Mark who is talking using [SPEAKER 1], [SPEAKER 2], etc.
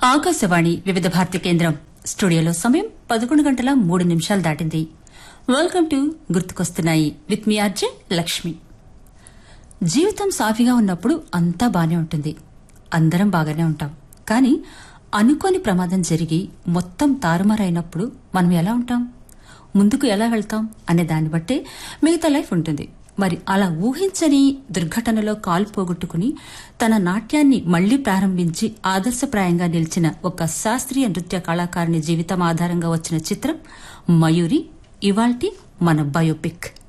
[SPEAKER 1] ఆకాశవాణి వివిధ భారతి కేంద్రం స్టూడియోలో సమయం పదకొండు గంటల మూడు నిమిషాలు దాటింది వెల్కమ్ టు గుర్తుకొస్తున్నాయి విత్ మీ అర్జే లక్ష్మి జీవితం సాఫీగా ఉన్నప్పుడు అంతా బానే ఉంటుంది అందరం బాగానే ఉంటాం కానీ అనుకోని ప్రమాదం జరిగి మొత్తం తారుమారైనప్పుడు మనం ఎలా ఉంటాం ముందుకు ఎలా వెళ్తాం అనే దాన్ని బట్టే మిగతా లైఫ్ ఉంటుంది మరి అలా ఊహించని దుర్ఘటనలో కాలు పోగొట్టుకుని తన నాట్యాన్ని మళ్లీ ప్రారంభించి ఆదర్శప్రాయంగా నిలిచిన ఒక శాస్త్రీయ నృత్య కళాకారుని జీవితం ఆధారంగా వచ్చిన చిత్రం మయూరి ఇవాల్టి మన బయోపిక్